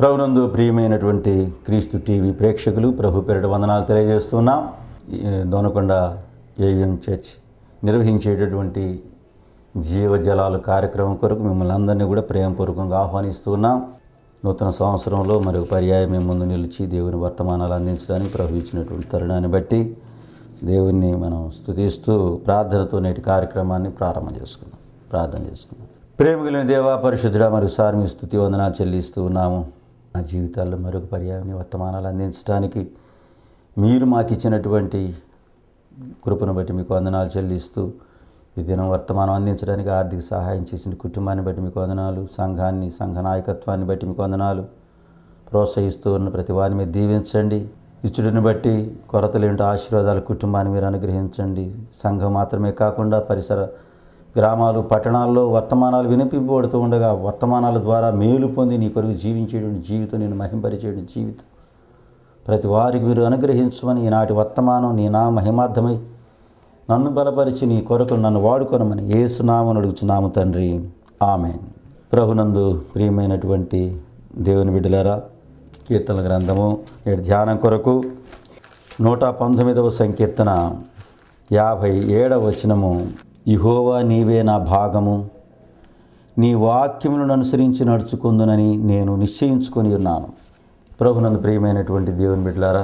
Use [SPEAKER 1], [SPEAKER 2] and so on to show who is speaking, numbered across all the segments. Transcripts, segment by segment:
[SPEAKER 1] ప్రభునందు ప్రియమైనటువంటి క్రీస్తు టీవీ ప్రేక్షకులు ప్రభు పేరిట వందనాలు తెలియజేస్తున్నాం ఈ దోనకొండ ఏవిఎం చర్చ్ నిర్వహించేటటువంటి జీవజలాలు కార్యక్రమం కొరకు మిమ్మల్ని అందరినీ కూడా ప్రేమపూర్వకంగా ఆహ్వానిస్తున్నాం నూతన సంవత్సరంలో మరొక పర్యాయం మేము ముందు నిలిచి దేవుని వర్తమానాలు అందించడానికి ప్రభు ఇచ్చినటువంటి తరుణాన్ని బట్టి దేవుణ్ణి మనం స్తుతిస్తూ ప్రార్థనతో నేటి కార్యక్రమాన్ని ప్రారంభం చేసుకుందాం ప్రార్థన చేసుకుందాం ప్రేమికులైన దేవా పరిశుద్ధుడ మరోసారి మీ స్థుతి వందనాలు చెల్లిస్తూ ఉన్నాము నా జీవితాల్లో మరొక పర్యాయం వర్తమానాలు అందించడానికి మీరు మాకు ఇచ్చినటువంటి కృపను బట్టి మీకు వందనాలు చెల్లిస్తూ ఈ దినం వర్తమానం అందించడానికి ఆర్థిక సహాయం చేసిన కుటుంబాన్ని బట్టి మీకు వందనాలు సంఘాన్ని సంఘ నాయకత్వాన్ని బట్టి మీకు వందనాలు ప్రోత్సహిస్తూ ఉన్న ప్రతి వారిని మీరు దీవించండి ఇచ్చుడిని బట్టి కొరతలేంటి ఆశీర్వాదాలు కుటుంబాన్ని మీరు అనుగ్రహించండి సంఘం మాత్రమే కాకుండా పరిసర గ్రామాలు పట్టణాల్లో వర్తమానాలు వినిపింపబడుతూ ఉండగా వర్తమానాల ద్వారా మేలు పొంది నీ కొరకు జీవించేటువంటి జీవితం నేను మహింపరిచేటువంటి జీవితం ప్రతి వారికి మీరు అనుగ్రహించమని ఈనాటి వర్తమానం నీ నా మహిమార్థమై నన్ను బలపరిచి నీ కొరకు నన్ను వాడుకొనమని ఏసునామని అడుగుచున్నాము తండ్రి ఆమెన్ ప్రభునందు ప్రియమైనటువంటి దేవుని బిడ్డలారా కీర్తన గ్రంథము నేటి ధ్యానం కొరకు నూట పంతొమ్మిదవ సంకీర్తన యాభై ఏడవ వచనము ఇహోవా నీవే నా భాగము నీ వాక్యములను అనుసరించి నడుచుకుందునని నేను నిశ్చయించుకొని ఉన్నాను ప్రభునందు ప్రియమైనటువంటి దేవుని బిడ్డలారా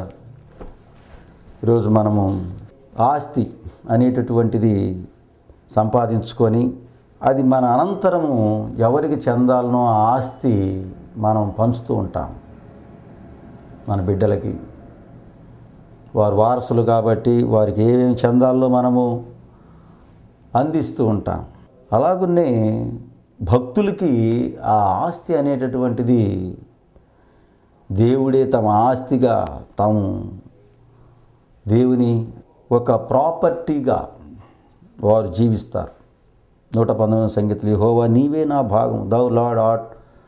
[SPEAKER 1] ఈరోజు మనము ఆస్తి అనేటటువంటిది సంపాదించుకొని అది మన అనంతరము ఎవరికి చెందాలనో ఆ ఆస్తి మనం పంచుతూ ఉంటాం మన బిడ్డలకి వారు వారసులు కాబట్టి వారికి ఏమేమి చెందాలో మనము అందిస్తూ ఉంటాం అలాగున్నే భక్తులకి ఆ ఆస్తి అనేటటువంటిది దేవుడే తమ ఆస్తిగా తాము దేవుని ఒక ప్రాపర్టీగా వారు జీవిస్తారు నూట పంతొమ్మిది సంగీతులు హోవా నీవే నా భాగం thou Lord art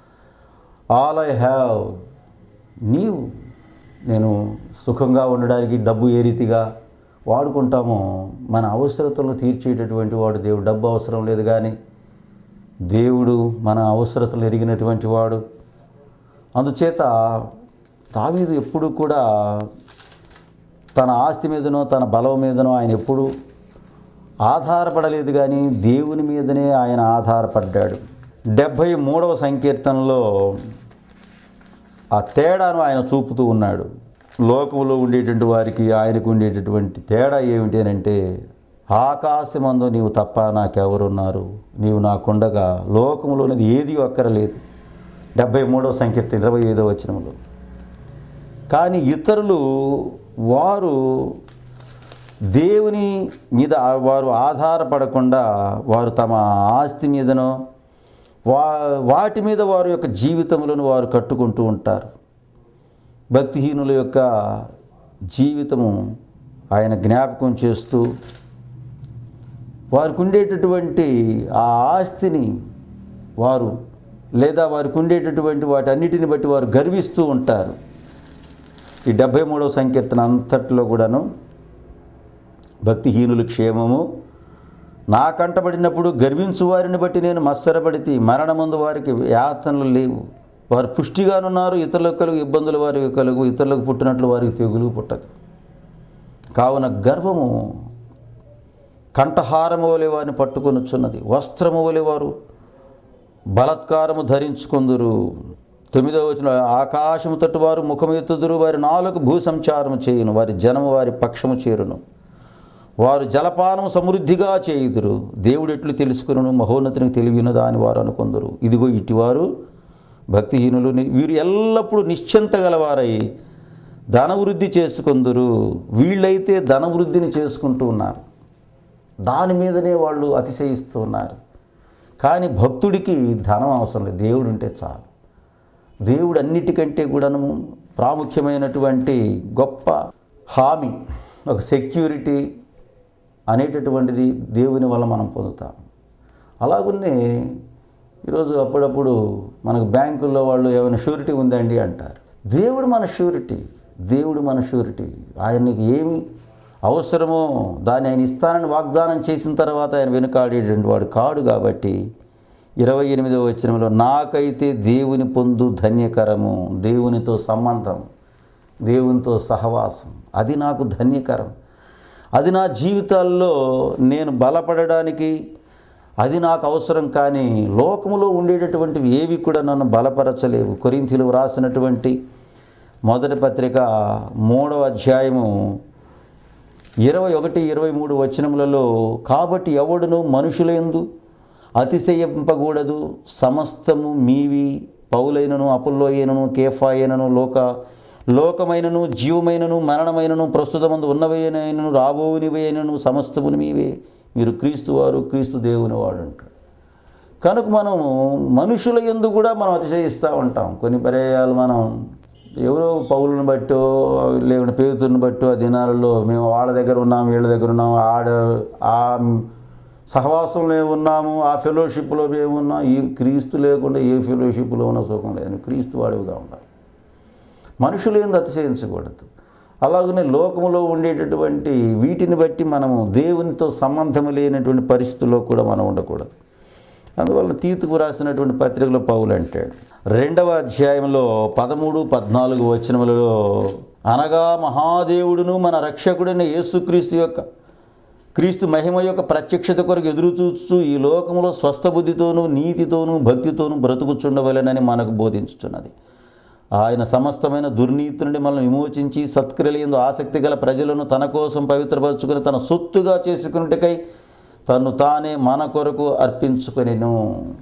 [SPEAKER 1] all I have నీవు నేను సుఖంగా ఉండడానికి డబ్బు ఏ రీతిగా వాడుకుంటామో మన అవసరతలను తీర్చేటటువంటి వాడు దేవుడు డబ్బు అవసరం లేదు కానీ దేవుడు మన అవసరతలు ఎరిగినటువంటి వాడు అందుచేత దావీదు ఎప్పుడు కూడా తన ఆస్తి మీదనో తన బలం మీదనో ఆయన ఎప్పుడు ఆధారపడలేదు కానీ దేవుని మీదనే ఆయన ఆధారపడ్డాడు డెబ్భై మూడవ సంకీర్తనలో ఆ తేడాను ఆయన చూపుతూ ఉన్నాడు లోకంలో ఉండేటువంటి వారికి ఆయనకు ఉండేటటువంటి తేడా ఏమిటి అని అంటే ఆకాశమందు నీవు తప్ప నాకెవరున్నారు నీవు నాకుండగా లోకంలోనిది ఏది అక్కరలేదు డెబ్భై మూడవ సంకీర్తన ఇరవై ఐదవ వచనంలో కానీ ఇతరులు వారు దేవుని మీద వారు ఆధారపడకుండా వారు తమ ఆస్తి మీదనో వా వాటి మీద వారి యొక్క జీవితములను వారు కట్టుకుంటూ ఉంటారు భక్తిహీనుల యొక్క జీవితము ఆయన జ్ఞాపకం చేస్తూ వారికి ఉండేటటువంటి ఆ ఆస్తిని వారు లేదా వారికి ఉండేటటువంటి వాటన్నిటిని బట్టి వారు గర్విస్తూ ఉంటారు ఈ డెబ్భై మూడవ సంకీర్తన అంతట్లో కూడాను భక్తిహీనుల క్షేమము నా కంటబడినప్పుడు గర్వించు వారిని బట్టి నేను మత్సరపడితే మరణముందు వారికి యాతనలు లేవు వారు పుష్టిగానున్నారు ఇతరులకు కలుగు ఇబ్బందులు వారికి కలుగు ఇతరులకు పుట్టినట్లు వారికి తెగులు పుట్టదు కావున గర్వము కంఠహారము వలె వారిని పట్టుకొనుచున్నది వస్త్రము వలె వారు బలత్కారము ధరించుకుందురు తొమ్మిదవ వచ్చిన ఆకాశము తట్టు వారు ముఖము ఎత్తుదురు వారి నాలుగు భూ సంచారము చేయును వారి జనము వారి పక్షము చేరును వారు జలపానము సమృద్ధిగా చేయుదురు దేవుడు ఎట్లు తెలుసుకును మహోన్నతిని తెలివినదా అని వారు అనుకుందరు ఇదిగో ఇటివారు భక్తిహీనులు వీరు ఎల్లప్పుడూ నిశ్చింత గలవారై ధనవృద్ధి చేసుకుందరు వీళ్ళైతే ధనవృద్ధిని చేసుకుంటూ ఉన్నారు దాని మీదనే వాళ్ళు అతిశయిస్తూ ఉన్నారు కానీ భక్తుడికి ధనం అవసరం లేదు దేవుడు ఉంటే చాలు దేవుడు అన్నిటికంటే కూడాను ప్రాముఖ్యమైనటువంటి గొప్ప హామీ ఒక సెక్యూరిటీ అనేటటువంటిది దేవుని వల్ల మనం పొందుతాం అలాగున్నే ఈరోజు అప్పుడప్పుడు మనకు బ్యాంకుల్లో వాళ్ళు ఏమైనా షూరిటీ ఉందండి అంటారు దేవుడు మన షూరిటీ దేవుడు మన షూరిటీ ఆయనకి ఏమి అవసరమో దాన్ని ఆయన ఇస్తానని వాగ్దానం చేసిన తర్వాత ఆయన వెనుకాడేటువంటి వాడు కాడు కాబట్టి ఇరవై ఎనిమిదవ వచనంలో నాకైతే దేవుని పొందు ధన్యకరము దేవునితో సంబంధం దేవునితో సహవాసం అది నాకు ధన్యకరం అది నా జీవితాల్లో నేను బలపడడానికి అది నాకు అవసరం కానీ లోకములో ఉండేటటువంటివి ఏవి కూడా నన్ను బలపరచలేవు కొరింథీలు వ్రాసినటువంటి మొదటి పత్రిక మూడవ అధ్యాయము ఇరవై ఒకటి ఇరవై మూడు వచనములలో కాబట్టి ఎవడును మనుషుల యందు అతిశయింపకూడదు సమస్తము మీవి పౌలైనను అపుల్లోయనను కేఫాయనను లోక లోకమైనను జీవమైనను మరణమైనను ప్రస్తుతమందు ఉన్నవైనను రాబోనివైనను సమస్తమును మీవే మీరు క్రీస్తు వారు క్రీస్తు దేవుని వాడు అంటారు కనుక మనం మనుషుల ఎందు కూడా మనం అతిశయిస్తూ ఉంటాం కొన్ని పర్యాయాలు మనం ఎవరో పౌలను బట్టో లేకుంటే పేరుతుని బట్టో ఆ దినాలలో మేము వాళ్ళ దగ్గర ఉన్నాం వీళ్ళ దగ్గర ఉన్నాం ఆడ ఆ సహవాసంలో ఉన్నాము ఆ ఫెలోషిప్లో మేము ఉన్నాం ఈ క్రీస్తు లేకుండా ఏ ఫెలోషిప్లో ఉన్న సుఖం లేదు క్రీస్తు వాడివిగా ఉండాలి మనుషులు ఏంది అతిశయించకూడదు అలాగనే లోకములో ఉండేటటువంటి వీటిని బట్టి మనము దేవునితో సంబంధం లేనటువంటి పరిస్థితుల్లో కూడా మనం ఉండకూడదు అందువల్ల తీతుకు రాసినటువంటి పత్రికలో పౌలు అంటాడు రెండవ అధ్యాయంలో పదమూడు పద్నాలుగు వచనములలో అనగా మహాదేవుడును మన రక్షకుడైన యేసుక్రీస్తు యొక్క క్రీస్తు మహిమ యొక్క ప్రత్యక్షత కొరకు ఎదురు చూస్తూ ఈ లోకములో స్వస్థ బుద్ధితోనూ నీతితోనూ భక్తితోనూ బ్రతుకుచుండవలెనని మనకు బోధించుతున్నది ఆయన సమస్తమైన దుర్నీతి నుండి మనల్ని విమోచించి సత్క్రియలందు ఆసక్తి గల ప్రజలను తన కోసం పవిత్రపరచుకుని తన సొత్తుగా చేసుకున్నట్టుకై తను తానే మన కొరకు అర్పించుకొనిను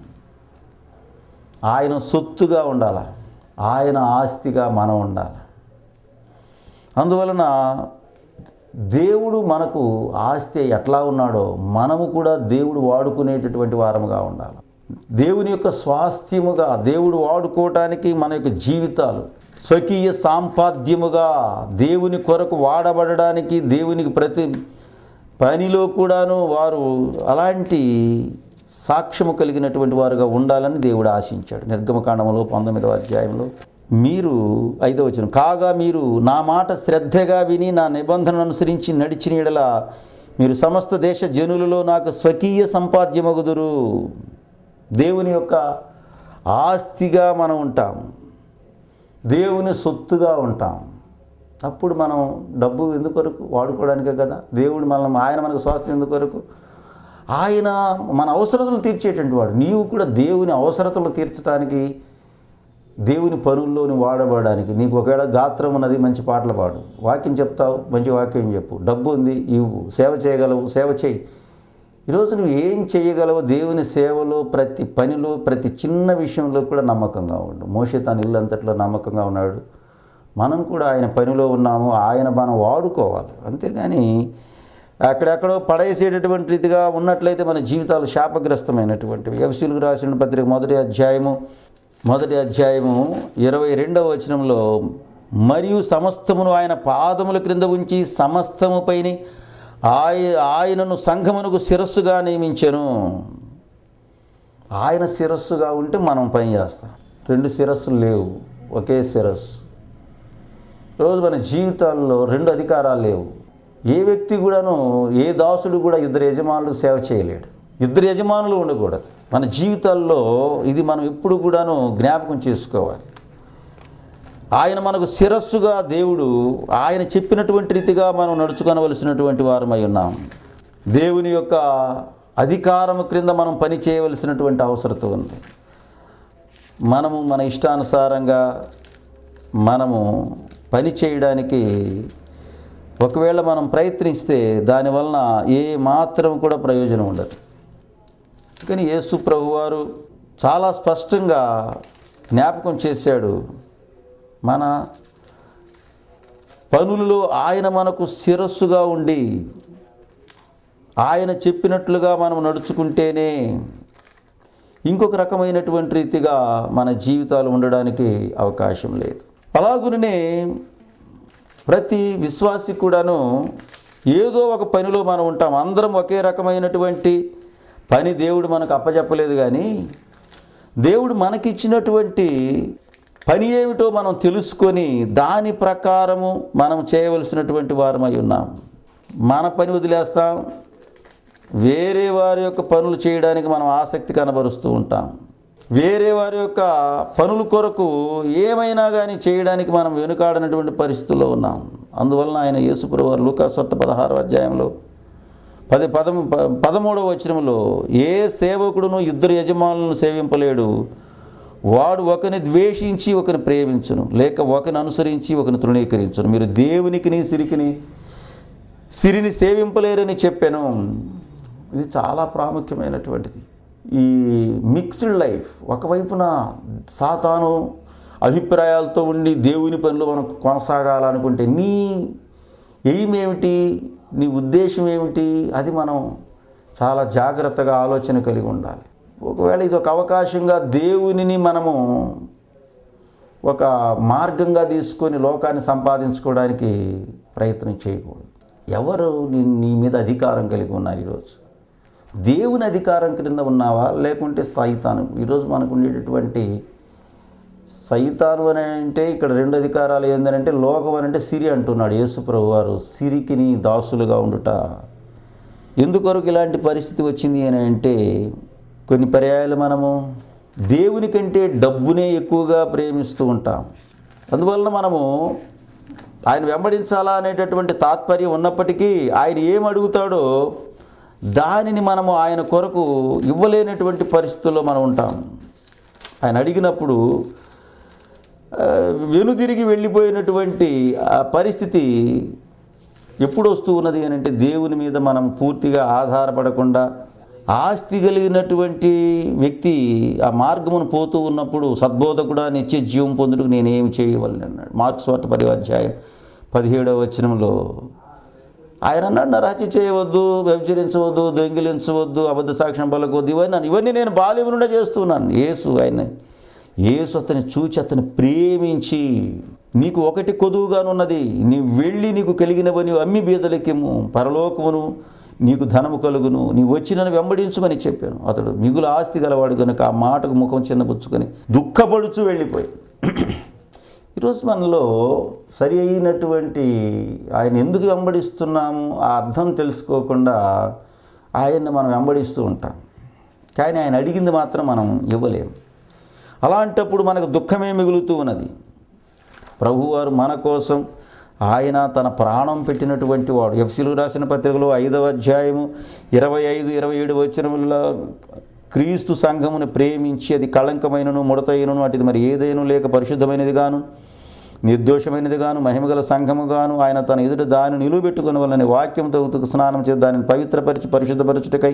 [SPEAKER 1] ఆయన సొత్తుగా ఉండాలి ఆయన ఆస్తిగా మనం ఉండాలి అందువలన దేవుడు మనకు ఆస్తి ఎట్లా ఉన్నాడో మనము కూడా దేవుడు వాడుకునేటటువంటి వారముగా ఉండాలి దేవుని యొక్క స్వాస్థ్యముగా దేవుడు వాడుకోవటానికి మన యొక్క జీవితాలు స్వకీయ సాంపాద్యముగా దేవుని కొరకు వాడబడడానికి దేవునికి ప్రతి పనిలో కూడాను వారు అలాంటి సాక్ష్యము కలిగినటువంటి వారుగా ఉండాలని దేవుడు ఆశించాడు నిర్గమకాండములో పంతొమ్మిదవ అధ్యాయంలో మీరు ఐదవ వచనం కాగా మీరు నా మాట శ్రద్ధగా విని నా నిబంధనను అనుసరించి నడిచిన ఎడల మీరు సమస్త దేశ జనులలో నాకు స్వకీయ సంపాద్యమగుదురు దేవుని యొక్క ఆస్తిగా మనం ఉంటాం దేవుని సొత్తుగా ఉంటాం అప్పుడు మనం డబ్బు ఎందుకొరకు వాడుకోవడానికే కదా దేవుడు మనం ఆయన మనకు స్వాస్థ్యం ఎందుకొరకు ఆయన మన అవసరతలు తీర్చేటువంటి వాడు నీవు కూడా దేవుని అవసరతలు తీర్చడానికి దేవుని పనుల్లోని వాడబడడానికి నీకు ఒకవేళ గాత్రం ఉన్నది మంచి పాటలు పాడు వాక్యం చెప్తావు మంచి వాక్యం చెప్పు డబ్బు ఉంది ఇవ్వు సేవ చేయగలవు సేవ చేయి ఈరోజు నువ్వు ఏం చేయగలవో దేవుని సేవలో ప్రతి పనిలో ప్రతి చిన్న విషయంలో కూడా నమ్మకంగా ఉండు మోషే తన ఇల్లు అంతట్లో నమ్మకంగా ఉన్నాడు మనం కూడా ఆయన పనిలో ఉన్నాము ఆయన మనం వాడుకోవాలి అంతేగాని అక్కడెక్కడో పడేసేటటువంటి రీతిగా ఉన్నట్లయితే మన జీవితాలు శాపగ్రస్తమైనటువంటివి ఎఫ్సీలకు రాసిన పత్రిక మొదటి అధ్యాయము మొదటి అధ్యాయము ఇరవై రెండవ వచనంలో మరియు సమస్తమును ఆయన పాదముల క్రింద ఉంచి సమస్తముపైని ఆయ ఆయనను సంఘమునకు శిరస్సుగా నియమించెను ఆయన శిరస్సుగా ఉంటే మనం పని చేస్తాం రెండు శిరస్సులు లేవు ఒకే శిరస్సు రోజు మన జీవితాల్లో రెండు అధికారాలు లేవు ఏ వ్యక్తి కూడాను ఏ దాసుడు కూడా ఇద్దరు యజమానులు సేవ చేయలేడు ఇద్దరు యజమానులు ఉండకూడదు మన జీవితాల్లో ఇది మనం ఎప్పుడు కూడాను జ్ఞాపకం చేసుకోవాలి ఆయన మనకు శిరస్సుగా దేవుడు ఆయన చెప్పినటువంటి రీతిగా మనం నడుచుకొనవలసినటువంటి వారమై ఉన్నాం దేవుని యొక్క అధికారము క్రింద మనం పని చేయవలసినటువంటి అవసరత ఉంది మనము మన ఇష్టానుసారంగా మనము పని చేయడానికి ఒకవేళ మనం ప్రయత్నిస్తే దానివలన ఏ మాత్రం కూడా ప్రయోజనం ఉండదు కానీ యేసు ప్రభువారు చాలా స్పష్టంగా జ్ఞాపకం చేశాడు మన పనులలో ఆయన మనకు శిరస్సుగా ఉండి ఆయన చెప్పినట్లుగా మనం నడుచుకుంటేనే ఇంకొక రకమైనటువంటి రీతిగా మన జీవితాలు ఉండడానికి అవకాశం లేదు అలాగునే ప్రతి విశ్వాసి కూడాను ఏదో ఒక పనిలో మనం ఉంటాం అందరం ఒకే రకమైనటువంటి పని దేవుడు మనకు అప్పచెప్పలేదు కానీ దేవుడు మనకిచ్చినటువంటి పని ఏమిటో మనం తెలుసుకొని దాని ప్రకారము మనం చేయవలసినటువంటి వారమై ఉన్నాం మన పని వదిలేస్తాం వేరే వారి యొక్క పనులు చేయడానికి మనం ఆసక్తి కనబరుస్తూ ఉంటాం వేరే వారి యొక్క పనుల కొరకు ఏమైనా కానీ చేయడానికి మనం వెనుకాడనటువంటి పరిస్థితుల్లో ఉన్నాం అందువలన ఆయన యేసుప్రభు వారు లూకా స్వత్త పదహారు అధ్యాయంలో పది పదము ప- పదమూడవ వచనంలో ఏ సేవకుడును ఇద్దరు యజమానులను సేవింపలేడు వాడు ఒకని ద్వేషించి ఒకని ప్రేమించును లేక ఒకని అనుసరించి ఒకని తృణీకరించును మీరు దేవునికిని సిరికిని సిరిని సేవింపలేరని చెప్పాను ఇది చాలా ప్రాముఖ్యమైనటువంటిది ఈ మిక్స్డ్ లైఫ్ ఒకవైపున సాతాను అభిప్రాయాలతో ఉండి దేవుని పనిలో మనం కొనసాగాలనుకుంటే నీ ఎయిమ్ ఏమిటి నీ ఉద్దేశం ఏమిటి అది మనం చాలా జాగ్రత్తగా ఆలోచన కలిగి ఉండాలి ఒకవేళ ఇది ఒక అవకాశంగా దేవునిని మనము ఒక మార్గంగా తీసుకొని లోకాన్ని సంపాదించుకోవడానికి ప్రయత్నం చేయకూడదు ఎవరు నీ నీ మీద అధికారం కలిగి ఉన్నారు ఈరోజు దేవుని అధికారం క్రింద ఉన్నావా లేకుంటే సైతాను ఈరోజు మనకు ఉండేటటువంటి సైతాను అని అంటే ఇక్కడ రెండు అధికారాలు ఏంటంటే లోకం అని అంటే సిరి అంటున్నాడు యేసుప్రభు వారు సిరికిని దాసులుగా ఉండుట ఎందుకొరకు ఇలాంటి పరిస్థితి వచ్చింది అని అంటే కొన్ని పర్యాయాలు మనము దేవుని కంటే డబ్బునే ఎక్కువగా ప్రేమిస్తూ ఉంటాం అందువలన మనము ఆయన వెంబడించాలా అనేటటువంటి తాత్పర్యం ఉన్నప్పటికీ ఆయన ఏం అడుగుతాడో దానిని మనము ఆయన కొరకు ఇవ్వలేనటువంటి పరిస్థితుల్లో మనం ఉంటాం ఆయన అడిగినప్పుడు ఆ, వెనుదిరిగి వెళ్ళిపోయినటువంటి ఆ పరిస్థితి ఎప్పుడు వస్తూ ఉన్నది అని అంటే దేవుని మీద మనం పూర్తిగా ఆధారపడకుండా ఆస్తి కలిగినటువంటి వ్యక్తి ఆ మార్గమును పోతూ ఉన్నప్పుడు సద్బోధకుడా నిత్య జీవం పొందుటకు నేనేమి చేయవలని అన్నాడు మార్క్స్ వార్త పది అధ్యాయం పదిహేడవ వచనంలో ఆయన అన్నాడు నా హత్య చేయవద్దు వ్యభిచరించవద్దు దొంగిలించవద్దు అబద్ధ సాక్ష్యం పలకొద్దు ఇవన్నీ ఇవన్నీ నేను బాల్యం నుండే చేస్తున్నాను యేసు ఆయన యేసు అతని చూచి అతని ప్రేమించి నీకు ఒకటి కొదువుగానున్నది నీ వెళ్ళి నీకు కలిగినవని అమ్మి బీదలకేమో పరలోకమును నీకు ధనము కలుగును నీ వచ్చి నన్ను వెంబడించమని చెప్పాను అతడు మిగులు ఆస్తి గలవాడు కనుక ఆ మాటకు ముఖం చిన్నబుచ్చుకొని దుఃఖపడుచు వెళ్ళిపోయి ఈరోజు మనలో సరి అయినటువంటి ఆయన ఎందుకు వెంబడిస్తున్నాము ఆ అర్థం తెలుసుకోకుండా ఆయన్ని మనం వెంబడిస్తూ ఉంటాం కానీ ఆయన అడిగింది మాత్రం మనం ఇవ్వలేము అలాంటప్పుడు మనకు దుఃఖమే మిగులుతూ ఉన్నది ప్రభువారు మన కోసం ఆయన తన ప్రాణం పెట్టినటువంటి వాడు ఎఫ్సిలు రాసిన పత్రికలో ఐదవ అధ్యాయము ఇరవై ఐదు ఇరవై ఏడు వచనములలో క్రీస్తు సంఘమును ప్రేమించి అది కళంకమైనను ముడతైనను అటుది మరి ఏదైనా లేక పరిశుద్ధమైనది గాను నిర్దోషమైనది గాను మహిమగల సంఘము గాను ఆయన తన ఎదుట దాన్ని నిలువబెట్టుకుని వల్లని వాక్యంతో ఉతుకు స్నానం చేసి దానిని పవిత్రపరిచి పరిశుద్ధపరచుటకై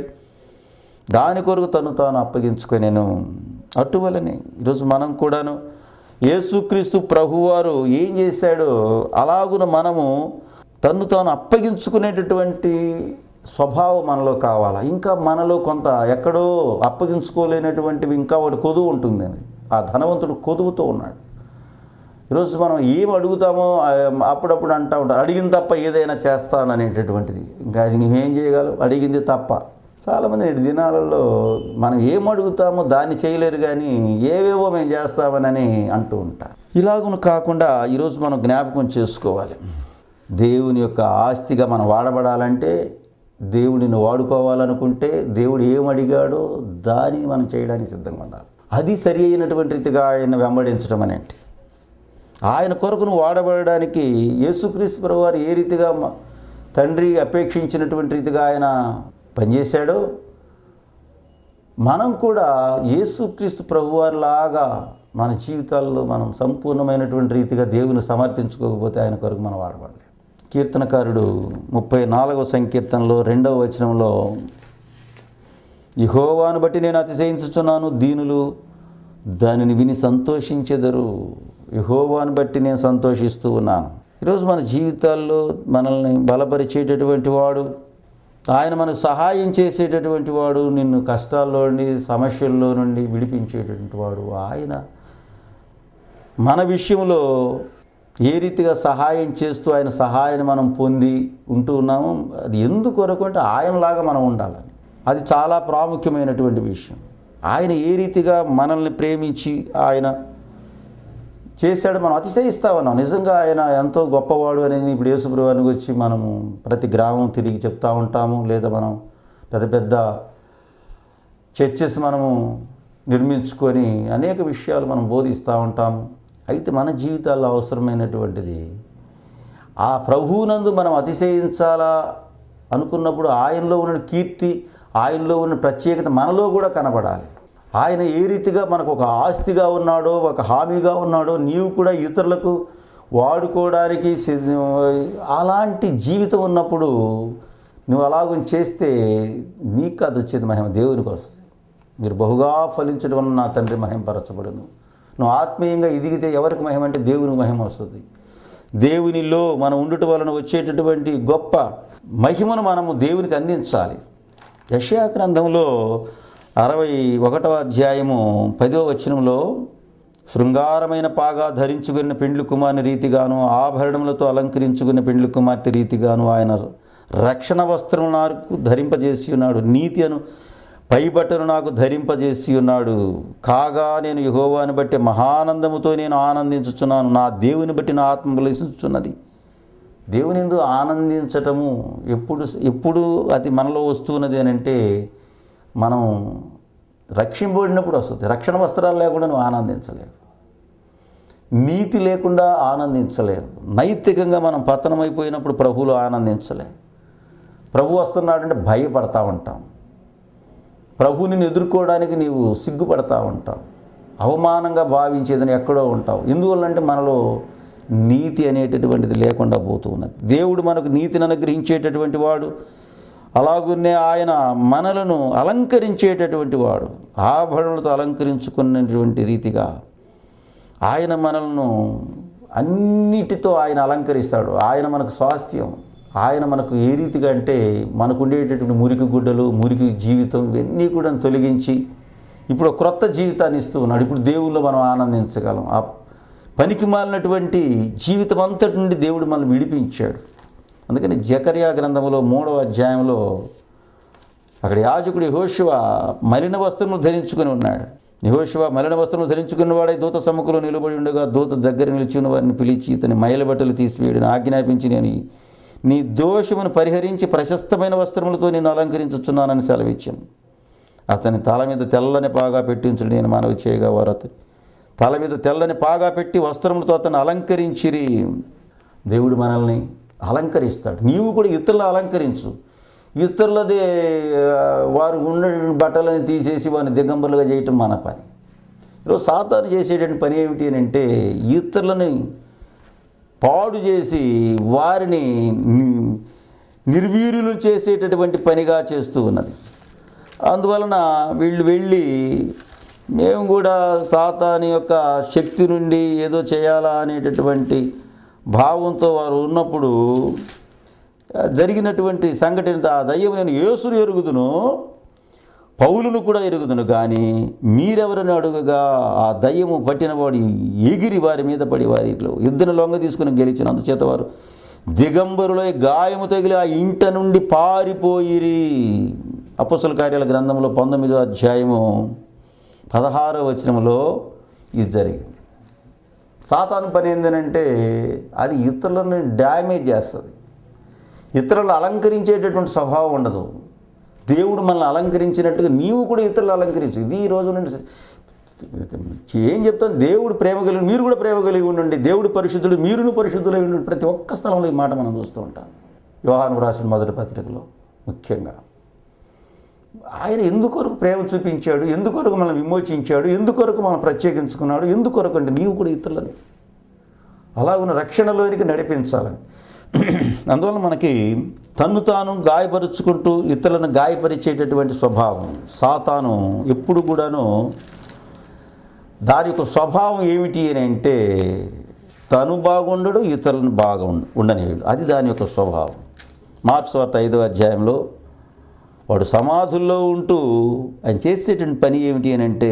[SPEAKER 1] దాని కొరకు తను తాను అప్పగించుకొని నేను అటువలనే ఈరోజు మనం కూడాను యేసుక్రీస్తు ప్రభువారు ఏం చేశాడో అలాగున మనము తను తాను అప్పగించుకునేటటువంటి స్వభావం మనలో కావాలా ఇంకా మనలో కొంత ఎక్కడో అప్పగించుకోలేనటువంటివి ఇంకా వాడు కొదువు ఉంటుంది ఆ ధనవంతుడు కొదువుతో ఉన్నాడు ఈరోజు మనం ఏం అడుగుతామో ఆ, అప్పుడప్పుడు అంటూ ఉంటారు అడిగింది తప్ప ఏదైనా చేస్తాననేటటువంటిది ఇంకా అది నువ్వేం చేయగలవు అడిగింది తప్ప చాలామంది నేటి దినాలలో మనం ఏం అడుగుతామో దాన్ని చేయలేరు కానీ ఏవేవో మేము చేస్తామనని అంటూ ఉంటారు ఇలాగును కాకుండా ఈరోజు మనం జ్ఞాపకం చేసుకోవాలి దేవుని యొక్క ఆస్తిగా మనం వాడబడాలంటే దేవుడిని వాడుకోవాలనుకుంటే దేవుడు ఏం అడిగాడో దానిని మనం చేయడానికి సిద్ధంగా ఉండాలి అది సరి అయినటువంటి రీతిగా ఆయన వెంబడించడం అని అంటే ఆయన కొరకును వాడబడడానికి యేసుక్రీస్తు ప్రభువారు ఏ రీతిగా మ- తండ్రి అపేక్షించినటువంటి రీతిగా ఆయన పనిచేశాడో మనం కూడా యేసుక్రీస్తు ప్రభువారిలాగా మన జీవితాల్లో మనం సంపూర్ణమైనటువంటి రీతిగా దేవుని సమర్పించుకోకపోతే ఆయన కొరకు మనం వాడబడలేం కీర్తనకారుడు ముప్పై నాలుగవ సంకీర్తనలో రెండవ వచనంలో యహోవాను బట్టి నేను అతిశయించుచున్నాను దీనులు దానిని విని సంతోషించెదరు యహోవాను బట్టి నేను సంతోషిస్తూ ఉన్నాను ఈరోజు మన జీవితాల్లో మనల్ని బలపరిచేటటువంటి వాడు ఆయన మనకు సహాయం చేసేటటువంటి వాడు నిన్ను కష్టాల్లో నుండి సమస్యల్లో నుండి విడిపించేటటువంటి వాడు ఆయన మన విషయంలో ఏ రీతిగా సహాయం చేస్తూ ఆయన సహాయాన్ని మనం పొంది ఉంటూ ఉన్నామో అది ఎందుకొరకు అంటే ఆయనలాగా మనం ఉండాలని అది చాలా ప్రాముఖ్యమైనటువంటి విషయం ఆయన ఏ రీతిగా మనల్ని ప్రేమించి ఆయన చేశాడు మనం అతిశయిస్తా ఉన్నాం నిజంగా ఆయన ఎంతో గొప్పవాడు అనేది ఇప్పుడు యేసుప్రభువానికి వచ్చి మనము ప్రతి గ్రామం తిరిగి చెప్తా ఉంటాము లేదా మనం పెద్ద పెద్ద చర్చెస్ మనము నిర్మించుకొని అనేక విషయాలు మనం బోధిస్తూ ఉంటాము అయితే మన జీవితాల్లో అవసరమైనటువంటిది ఆ ప్రభువునందు మనం అతిశయించాలా అనుకున్నప్పుడు ఆయనలో ఉన్న కీర్తి ఆయనలో ఉన్న ప్రత్యేకత మనలో కూడా కనబడాలి ఆయన ఏ రీతిగా మనకు ఒక ఆస్తిగా ఉన్నాడో ఒక హామీగా ఉన్నాడో నీవు కూడా ఇతరులకు వాడుకోవడానికి సిద్ధ- అలాంటి జీవితం ఉన్నప్పుడు నువ్వు అలాగ చేస్తే నీకు కాదు వచ్చేది మహిమ దేవునికి వస్తుంది మీరు బహుగా ఫలించడం వల్ల నా తండ్రి మహింపరచబడును నువ్వు ఆత్మీయంగా ఎదిగితే ఎవరికి మహిమ అంటే దేవునికి మహిమ వస్తుంది దేవునిలో మనం ఉండుట వలన వచ్చేటటువంటి గొప్ప మహిమను మనము దేవునికి అందించాలి యషయా గ్రంథంలో అరవై ఒకటవ అధ్యాయము పదో వచనంలో శృంగారమైన పాగా ధరించుకున్న పెండ్లి కుమార్ని రీతిగాను ఆభరణములతో అలంకరించుకున్న పెండ్లి కుమార్తె రీతిగాను ఆయన రక్షణ వస్త్రం నాకు ధరింపజేసి ఉన్నాడు నీతి అను పైబట్టను నాకు ధరింపజేసి ఉన్నాడు కాగా నేను యహోవాని బట్టి మహానందముతో నేను ఆనందించుచున్నాను నా దేవుని బట్టి నా ఆత్మ ఉల్లసించుచున్నది దేవుని ఎందు ఆనందించటము ఎప్పుడు ఎప్పుడు అది మనలో వస్తున్నది అని అంటే మనం రక్షింపబడినప్పుడు వస్తుంది రక్షణ వస్త్రాలు లేకుండా నువ్వు ఆనందించలేవు నీతి లేకుండా ఆనందించలేవు నైతికంగా మనం పతనమైపోయినప్పుడు ప్రభువులో ఆనందించలేవు ప్రభు వస్తున్నాడంటే భయపడతా ఉంటాం ప్రభువుని ఎదుర్కోవడానికి నీవు సిగ్గుపడతా ఉంటావు అవమానంగా భావించేదని ఎక్కడో ఉంటావు ఎందువల్లంటే మనలో నీతి అనేటటువంటిది లేకుండా పోతూ ఉన్నది దేవుడు మనకు నీతిని అనుగ్రహించేటటువంటి వాడు అలాగునే ఆయన మనలను అలంకరించేటటువంటి వాడు ఆభరణలతో అలంకరించుకున్నటువంటి రీతిగా ఆయన మనల్ని అన్నిటితో ఆయన అలంకరిస్తాడు ఆయన మనకు స్వాస్థ్యం ఆయన మనకు ఏ రీతిగా అంటే మనకు ఉండేటటువంటి మురికి గుడ్డలు మురికి జీవితం ఇవన్నీ కూడా తొలగించి ఇప్పుడు ఒక క్రొత్త జీవితాన్ని ఇస్తూ ఉన్నాడు ఇప్పుడు దేవుల్లో మనం ఆనందించగలం ఆ పనికి మాలినటువంటి జీవితం అంతటి నుండి దేవుడు మనల్ని విడిపించాడు అందుకని జకర్యా గ్రంథంలో మూడవ అధ్యాయంలో అక్కడ యాజకుడు యహోశివ మలిన వస్త్రములు ధరించుకుని ఉన్నాడు యహోశివ మలిన వస్త్రములు ధరించుకున్న వాడై దూత సముఖంలో నిలబడి ఉండగా దూత దగ్గర నిలిచిన వారిని పిలిచి ఇతని మైల బట్టలు తీసివేయడని ఆజ్ఞాపించి నేను ఈ- నీ దోషమును పరిహరించి ప్రశస్తమైన వస్త్రములతో నేను అలంకరించుచున్నానని సెలవిచ్చాను అతని తల మీద తెల్లని పాగా పెట్టించుడు నేను మనవి చేయగా వారు అతని తల మీద తెల్లని పాగా పెట్టి వస్త్రములతో అతను అలంకరించిరి దేవుడు మనల్ని అలంకరిస్తాడు నీవు కూడా ఇతరులను అలంకరించు ఇతరులదే ఆ, వారు ఉన్న బట్టలని తీసేసి వారిని దిగంబరులుగా చేయటం మన పని ఈరోజు సాతాను చేసేటువంటి పని ఏమిటి అని అంటే ఇతరులని పాడు చేసి వారిని ని- నిర్వీర్యులు చేసేటటువంటి పనిగా చేస్తూ ఉన్నది అందువలన వీళ్ళు వెళ్ళి మేము కూడా సాతాని యొక్క శక్తి నుండి ఏదో చేయాలా అనేటటువంటి భావంతో వారు ఉన్నప్పుడు ఆ, జరిగినటువంటి సంఘటన ఆ దయ్యం నేను యేసును ఎరుగుదును పౌలును కూడా ఎరుగుదును కానీ మీరెవరని అడుగగా ఆ దయ్యము పట్టినవాడు ఎగిరి వారి మీద పడి వారిలో యుద్ధను లొంగ తీసుకుని గెలిచిన అందుచేత వారు దిగంబరులై గాయము తగిలి ఆ ఇంట నుండి పారిపోయిరి అపస్సుల కార్యాల గ్రంథంలో పంతొమ్మిదో అధ్యాయము పదహారో వచనంలో ఇది జరిగింది సాతాను పని ఏంటంటే అది ఇతరులను డ్యామేజ్ చేస్తుంది ఇతరులు అలంకరించేటటువంటి స్వభావం ఉండదు దేవుడు మనల్ని అలంకరించినట్టుగా నీవు కూడా ఇతరులు అలంకరించు ఇది ఈ రోజు నుండి ఏం చెప్తాను దేవుడు ప్రేమ కలిగి మీరు కూడా ప్రేమ కలిగి ఉండండి దేవుడు పరిశుద్ధుడు మీరును పరిశుద్ధులై ఉండండి ప్రతి ఒక్క స్థలంలో ఈ మాట మనం చూస్తూ ఉంటాం యోహాను రాసిన మొదటి పత్రికలో ముఖ్యంగా ఆయన ఎందుకొరకు ప్రేమ చూపించాడు ఎందుకొరకు మనం విమోచించాడు ఎందుకొరకు మనం ప్రత్యేకించుకున్నాడు ఎందుకొరకు అంటే నీవు కూడా ఇతరులని అలా ఉన్న రక్షణలోనికి నడిపించాలని అందువల్ల మనకి తన్ను తాను గాయపరుచుకుంటూ ఇతరులను గాయపరిచేటటువంటి స్వభావం సాతాను ఎప్పుడు కూడాను దాని యొక్క స్వభావం ఏమిటి అని అంటే తను బాగుండడు ఇతరులను బాగా ఉండ- ఉండనివ్వడు అది దాని యొక్క స్వభావం మార్క్స్ వార్త ఐదో అధ్యాయంలో వాడు సమాధుల్లో ఉంటూ ఆయన చేసేటువంటి పని ఏమిటి అని అంటే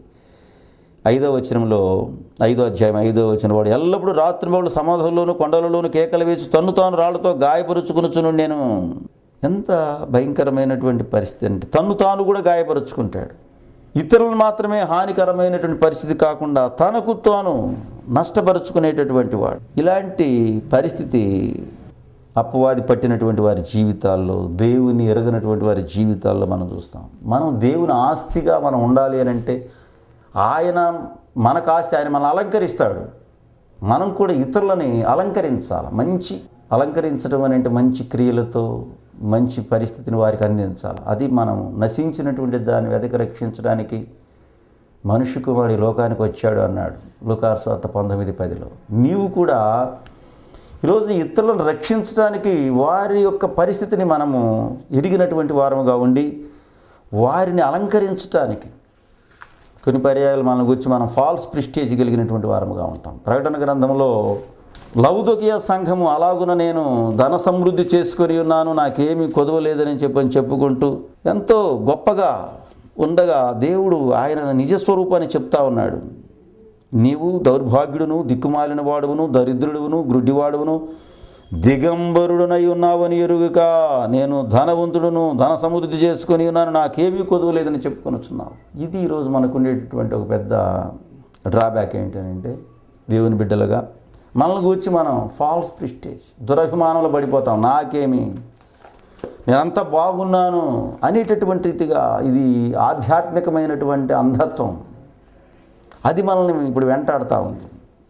[SPEAKER 1] ఐదో వచనంలో ఐదో అధ్యాయం ఐదో వచనం వాడు ఎల్లప్పుడూ రాత్రి వాళ్ళు సమాధుల్లోనూ కొండలలోనూ కేకలు వేసి తన్ను తాను రాళ్లతో గాయపరుచుకునుచును నేను ఎంత భయంకరమైనటువంటి పరిస్థితి అంటే తన్ను తాను కూడా గాయపరుచుకుంటాడు ఇతరులను మాత్రమే హానికరమైనటువంటి పరిస్థితి కాకుండా తనకు తాను నష్టపరుచుకునేటటువంటి వాడు ఇలాంటి పరిస్థితి అపవాది పట్టినటువంటి వారి జీవితాల్లో దేవుని ఎరగనటువంటి వారి జీవితాల్లో మనం చూస్తాం మనం దేవుని ఆస్తిగా మనం ఉండాలి అని అంటే ఆయన మనకు ఆస్తి ఆయన మనల్ని అలంకరిస్తాడు మనం కూడా ఇతరులని అలంకరించాలి మంచి అలంకరించడం అని అంటే మంచి క్రియలతో మంచి పరిస్థితిని వారికి అందించాలి అది మనం నశించినటువంటి దాన్ని వెదక రక్షించడానికి మనుషు కుమారుడు ఈ లోకానికి వచ్చాడు అన్నాడు లుకార్స్వార్త పంతొమ్మిది పదిలో నీవు కూడా ఈరోజు ఇతరులను రక్షించడానికి వారి యొక్క పరిస్థితిని మనము ఎరిగినటువంటి వారముగా ఉండి వారిని అలంకరించడానికి కొన్ని పర్యాయాలు మన గురించి మనం ఫాల్స్ ప్రిస్టేజ్ కలిగినటువంటి వారముగా ఉంటాం ప్రకటన గ్రంథంలో లౌదోకియ సంఘము అలాగున నేను ధన సమృద్ధి చేసుకొని ఉన్నాను నాకేమీ కొదవలేదని చెప్పని చెప్పుకుంటూ ఎంతో గొప్పగా ఉండగా దేవుడు ఆయన నిజస్వరూపాన్ని చెప్తా ఉన్నాడు నీవు దౌర్భాగ్యుడును దిక్కుమాలిన వాడువును దరిద్రుడువును గ్రుడ్డివాడువును దిగంబరుడునై ఉన్నావని ఎరుగుక నేను ధనవంతుడును ధన సమృద్ధి చేసుకొని ఉన్నాను నాకేమీ కొదవలేదని చెప్పుకొనుచున్నావు ఇది ఈరోజు మనకు ఉండేటటువంటి ఒక పెద్ద డ్రాబ్యాక్ ఏంటంటే దేవుని బిడ్డలుగా మనల్ని గురించి మనం ఫాల్స్ ప్రిస్టేజ్ దురభిమానంలో పడిపోతాం నాకేమి నేనంతా బాగున్నాను అనేటటువంటిదిగా ఇది ఆధ్యాత్మికమైనటువంటి అంధత్వం అది మనల్ని ఇప్పుడు వెంటాడుతూ ఉంది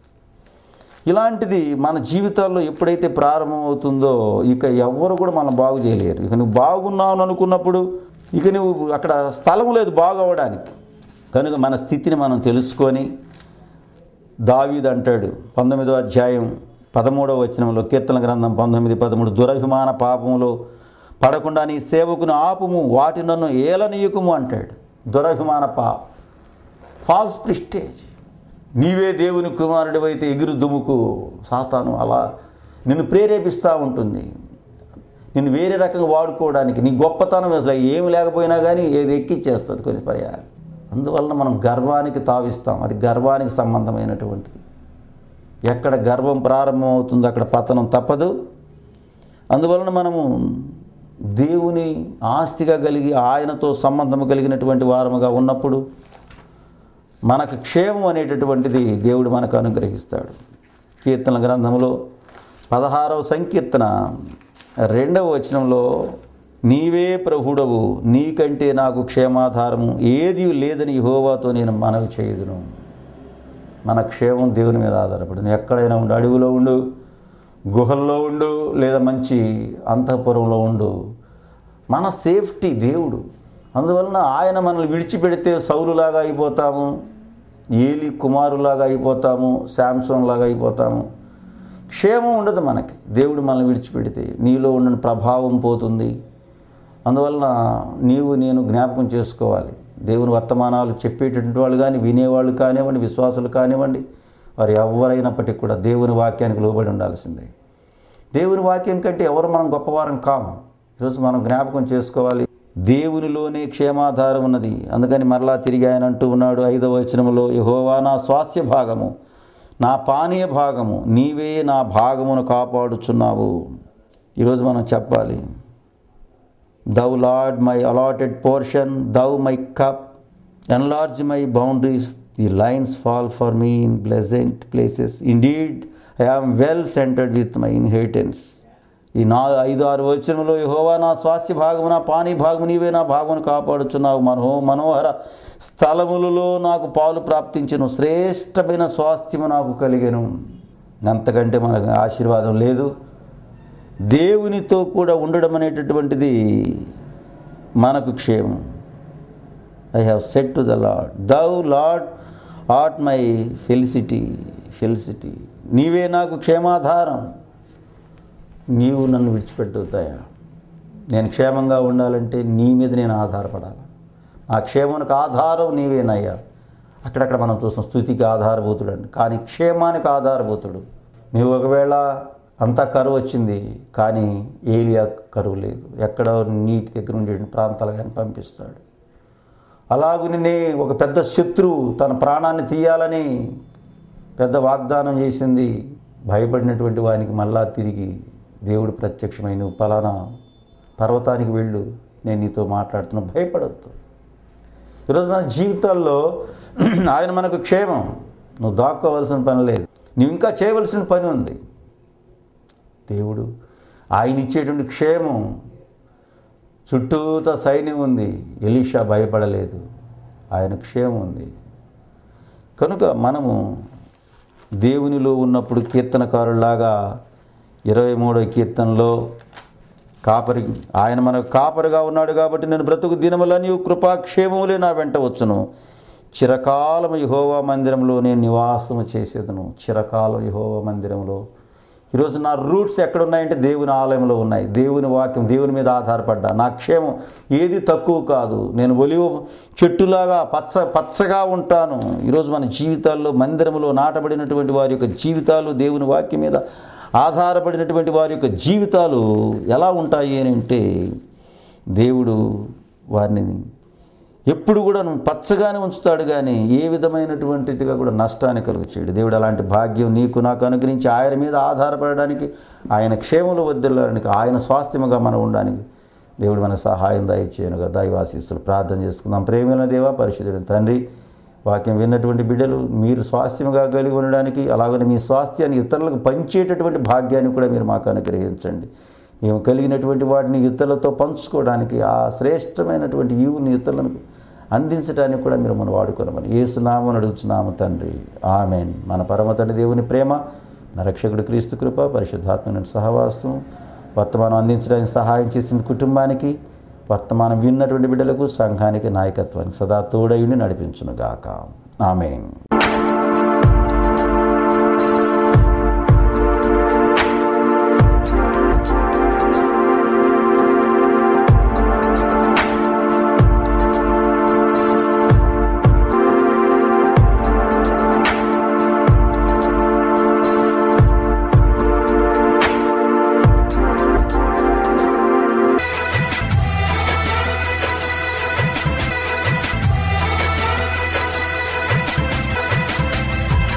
[SPEAKER 1] ఇలాంటిది మన జీవితాల్లో ఎప్పుడైతే ప్రారంభమవుతుందో ఇక ఎవ్వరు కూడా మనం బాగు చేయలేరు ఇక నువ్వు బాగున్నావు అనుకున్నప్పుడు ఇక నువ్వు అక్కడ స్థలం లేదు బాగవడానికి కనుక మన స్థితిని మనం తెలుసుకొని దావీద్ అంటాడు పంతొమ్మిదో అధ్యాయం పదమూడవ వచనంలో కీర్తన గ్రంథం పంతొమ్మిది పదమూడు దురభిమాన పాపములో పడకుండా నీ సేవకుని ఆపుము వాటి నన్ను ఏలనీయకుము అంటాడు దురభిమాన పాప ఫాల్స్ ప్రిస్టేజ్ నీవే దేవుని కుమారుడు అయితే ఎగురు దుముకు సాతాను అలా నిన్ను ప్రేరేపిస్తూ ఉంటుంది నిన్ను వేరే రకంగా వాడుకోవడానికి నీ గొప్పతనం అసలు ఏమి లేకపోయినా కానీ ఏది ఎక్కిచ్చేస్తుంది కొన్ని పర్యాలు అందువలన మనం గర్వానికి తావిస్తాం అది గర్వానికి సంబంధమైనటువంటిది ఎక్కడ గర్వం ప్రారంభమవుతుందో అక్కడ పతనం తప్పదు అందువలన మనము దేవుని ఆస్తిగా కలిగి ఆయనతో సంబంధం కలిగినటువంటి వారముగా ఉన్నప్పుడు మనకు క్షేమం అనేటటువంటిది దేవుడు మనకు అనుగ్రహిస్తాడు కీర్తన గ్రంథంలో పదహారవ సంకీర్తన రెండవ వచనంలో నీవే ప్రభుడవు నీకంటే నాకు క్షేమాధారము ఏది లేదని యెహోవాతో నేను మనవి చేయుదును మన క్షేమం దేవుని మీద ఆధారపడి నువ్వు ఎక్కడైనా ఉండు అడవిలో ఉండు గుహల్లో ఉండు లేదా మంచి అంతఃపురంలో ఉండు మన సేఫ్టీ దేవుడు అందువలన ఆయన మనల్ని విడిచిపెడితే సౌలులాగా అయిపోతాము ఏలి కుమారులాగా అయిపోతాము శాంసంగ్ లాగా అయిపోతాము క్షేమం ఉండదు మనకి దేవుడు మనల్ని విడిచిపెడితే నీలో ఉన్న ప్రభావం పోతుంది అందువలన నీవు నేను జ్ఞాపకం చేసుకోవాలి దేవుని వర్తమానాలు చెప్పేటటువంటి వాళ్ళు కానీ వినేవాళ్ళు కానివ్వండి విశ్వాసులు కానివ్వండి వారు ఎవరైనప్పటికీ కూడా దేవుని వాక్యానికి లోబడి ఉండాల్సిందే దేవుని వాక్యం కంటే ఎవరు మనం గొప్పవారం కాము ఈరోజు మనం జ్ఞాపకం చేసుకోవాలి దేవునిలోనే క్షేమాధారం ఉన్నది అందుకని మరలా తిరిగి ఆయన అంటూ ఉన్నాడు ఐదవ వచనములో యహోవా నా స్వాస్థ్య భాగము నా పానీయ భాగము నీవే నా భాగమును కాపాడుచున్నావు ఈరోజు మనం చెప్పాలి thou Lord my allotted portion thou my cup enlarge my boundaries the lines fall for me in pleasant places indeed I am well centred with my inheritance ఈ నా ఐదు ఆరు వచనంలో యహోవా నా స్వాస్థ్య భాగము నా పానీ భాగము నీవే నా భాగమును కాపాడుచున్నావు మనో మనోహర స్థలములలో నాకు పాలు ప్రాప్తించను శ్రేష్టమైన స్వాస్థ్యము నాకు కలిగెను అంతకంటే మనకు ఆశీర్వాదం లేదు దేవునితో కూడా ఉండడం అనేటటువంటిది మనకు క్షేమం I have set to the Lord thou Lord art my felicity felicity నీవే నాకు క్షేమాధారం నీవు నన్ను విడిచిపెట్టుతాయా నేను క్షేమంగా ఉండాలంటే నీ మీద నేను ఆధారపడాలి నా క్షేమానికి ఆధారం నీవేనయ్యా అక్కడక్కడ మనం చూస్తాం స్థుతికి ఆధారభూతుడు అని కానీ క్షేమానికి ఆధారభూతుడు నీవు ఒకవేళ అంతా కరువు వచ్చింది కానీ ఏలియా కరువు లేదు ఎక్కడో నీటి దగ్గర ఉండే ప్రాంతాలు కానీ పంపిస్తాడు అలాగునే ఒక పెద్ద శత్రువు తన ప్రాణాన్ని తీయాలని పెద్ద వాగ్దానం చేసింది భయపడినటువంటి వానికి మళ్ళా తిరిగి దేవుడు ప్రత్యక్షమై నువ్వు పలానా పర్వతానికి వెళ్ళు నేను నీతో మాట్లాడుతున్నా భయపడద్దు ఈరోజు మన జీవితాల్లో ఆయన మనకు క్షేమం నువ్వు దాక్కోవలసిన పని లేదు నువ్వు ఇంకా చేయవలసిన పని ఉంది దేవుడు ఆయన ఇచ్చేటువంటి క్షేమం చుట్టూత సైన్యం ఉంది ఎలీషా భయపడలేదు ఆయన క్షేమం ఉంది కనుక మనము దేవునిలో ఉన్నప్పుడు కీర్తనకారులాగా ఇరవై మూడో కీర్తనలో కాపరి ఆయన మనకు కాపరిగా ఉన్నాడు కాబట్టి నేను బ్రతుకు దినములని కృపాక్షేమములే నా వెంట వచ్చును చిరకాలం యహోవా మందిరంలో నేను నివాసము చేసేదను చిరకాలం యహోవా మందిరంలో ఈరోజు నా రూట్స్ ఎక్కడున్నాయంటే దేవుని ఆలయంలో ఉన్నాయి దేవుని వాక్యం దేవుని మీద ఆధారపడ్డా నా క్షేమం ఏది తక్కువ కాదు నేను ఒలివ చెట్టులాగా పచ్చ పచ్చగా ఉంటాను ఈరోజు మన జీవితాల్లో మందిరంలో నాటబడినటువంటి వారి యొక్క జీవితాలు దేవుని వాక్యం మీద ఆధారపడినటువంటి వారి యొక్క జీవితాలు ఎలా ఉంటాయి అని అంటే దేవుడు వారిని ఎప్పుడు కూడా నువ్వు పచ్చగానే ఉంచుతాడు కానీ ఏ విధమైనటువంటిదిగా కూడా నష్టాన్ని కలుగు చేయడు దేవుడు అలాంటి భాగ్యం నీకు నాకు అనుగ్రహించి ఆయన మీద ఆధారపడడానికి ఆయన క్షేమలు వద్దడానికి ఆయన స్వాస్థ్యముగా మనం ఉండడానికి దేవుడు మనకు సహాయం దయచేయనుగా దైవాశీస్సులు ప్రార్థన చేసుకుందాం ప్రేమైన దేవా పరిశుద్ధుడు తండ్రి వాక్యం విన్నటువంటి బిడ్డలు మీరు స్వాస్థ్యముగా కలిగి ఉండడానికి అలాగనే మీ స్వాస్థ్యాన్ని ఇతరులకు పంచేటటువంటి భాగ్యాన్ని కూడా మీరు మాకు అనుగ్రహించండి మేము కలిగినటువంటి వాటిని ఇతరులతో పంచుకోవడానికి ఆ శ్రేష్టమైనటువంటి ఈవుని ఇతరులకు అందించడానికి కూడా మీరు మనం వాడుకోనమని ఏసునామని అడుగుతున్నాము తండ్రి ఆమెన్ మన పరమ తండ్రి దేవుని ప్రేమ మన రక్షకుడు క్రీస్తు కృప పరిశుద్ధాత్మ సహవాసం వర్తమానం అందించడానికి సహాయం చేసిన కుటుంబానికి వర్తమానం విన్నటువంటి బిడ్డలకు సంఘానికి నాయకత్వానికి సదా తోడయుని నడిపించునుగాక ఆమెన్